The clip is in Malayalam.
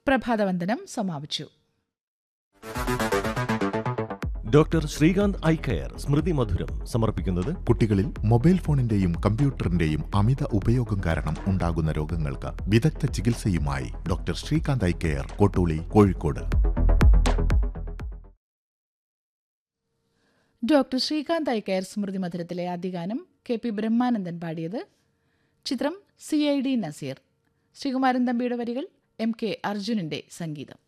പ്രഭാതവന്ദനം സമാപിച്ചു doctor Srikanth eye care Smriti Madhuram സമർപ്പിക്കുന്നത് കുട്ടികളിൽ മൊബൈൽ ഫോണിന്റെയും കമ്പ്യൂട്ടറിന്റെയും അമിത ഉപയോഗം കാരണം ഉണ്ടാകുന്ന രോഗങ്ങൾക്ക് വിദഗ്ധ ചികിത്സയുമായി doctor Srikanth eye care Kottooli Kozhikode doctor Srikanth eye care Smriti മധുരത്തിലെ ആദ്യഗാനം കെ പി ബ്രഹ്മാനന്ദൻ പാടിയത് ചിത്രം C I D Nazir Sreekumaran തമ്പിയുടെ വരികൾ എം കെ അർജുനന്റെ സംഗീതം